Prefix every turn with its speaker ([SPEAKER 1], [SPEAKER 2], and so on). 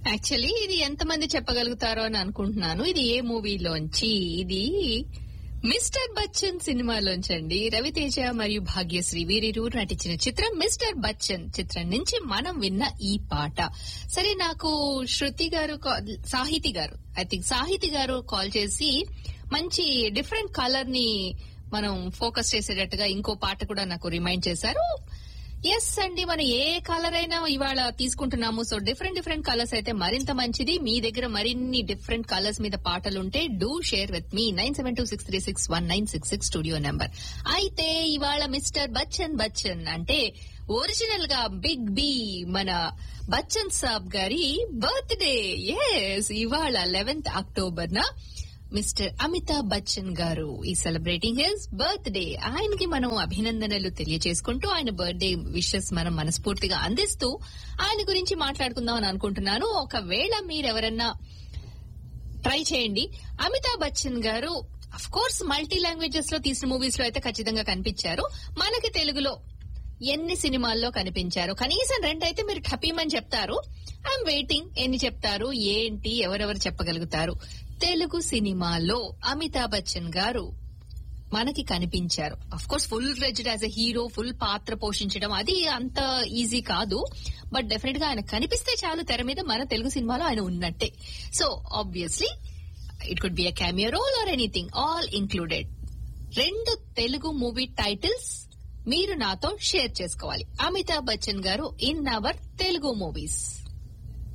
[SPEAKER 1] actually ఇది ఎంతమంది చెప్పగలుగుతారో అని అనుకుంటున్నాను ఇది ఏ మూవీలోంచి ఇది మిస్టర్ బచ్చన్ సినిమాలోంచి అండి రవితేజ మరియు భాగ్యశ్రీ వీరిరువురు నటించిన చిత్రం మిస్టర్ బచ్చన్ చిత్రం నుంచి మనం విన్న ఈ పాట సరే నాకు శృతి గారు కా- సాహితి గారు ఐ థింక్ సాహితి గారు కాల్ చేసి మంచి డిఫరెంట్ కలర్ ని మనం ఫోకస్ చేసేటట్టుగా ఇంకో పాట కూడా నాకు రిమైండ్ చేశారు ఎస్ అండి మనం ఏ కలర్ అయినా ఇవాళ తీసుకుంటున్నాము సో డిఫరెంట్ డిఫరెంట్ కలర్స్ అయితే మరింత మంచిది మీ దగ్గర మరిన్ని డిఫరెంట్ కలర్స్ మీద పాటలు ఉంటే do share with me nine seven two six three six one nine six six studio number అయితే ఇవాళ మిస్టర్ బచ్చన్ బచ్చన్ అంటే ఒరిజినల్ గా బిగ్ బి మన బచ్చన్ సాబ్ గారి బర్త్డే ఎస్ ఇవాళ లెవెన్త్ అక్టోబర్ న మిస్టర్ అమితాబ్ బచ్చన్ గారు ఈ సెలబ్రేటింగ్ హిస్ బర్త్డే ఆయనకి మనం అభినందనలు తెలియజేసుకుంటూ ఆయన బర్త్డే విషెస్ మనం మనస్ఫూర్తిగా అందిస్తూ ఆయన గురించి మాట్లాడుకుందాం అని అనుకుంటున్నాను ఒకవేళ మీరెవరన్నా ట్రై చేయండి అమితాబ్ బచ్చన్ గారు అఫ్ కోర్స్ మల్టీ లాంగ్వేజెస్ లో తీసిన మూవీస్ లో అయితే ఖచ్చితంగా కనిపించారు మనకి తెలుగులో ఎన్ని సినిమాల్లో కనిపించారు కనీసం రెండైతే మీరు ఠపీమని చెప్తారు ఐఎమ్ వెయిటింగ్ ఎన్ని చెప్తారు ఏంటి ఎవరెవరు చెప్పగలుగుతారు తెలుగు సినిమాలో అమితాబ్ బచ్చన్ గారు మనకి కనిపించారు of course full fledged as a hero full పాత్ర పోషించడం అది అంత ఈజీ కాదు బట్ డెఫినెట్ గా ఆయన కనిపిస్తే చాలు తెర మీద మన తెలుగు సినిమాలో ఆయన ఉన్నట్టే so obviously it could be a cameo role or anything all included రెండు తెలుగు మూవీ టైటిల్స్ మీరు నాతో షేర్ చేసుకోవాలి అమితాబ్ బచ్చన్ గారు ఇన్ అవర్ తెలుగు మూవీస్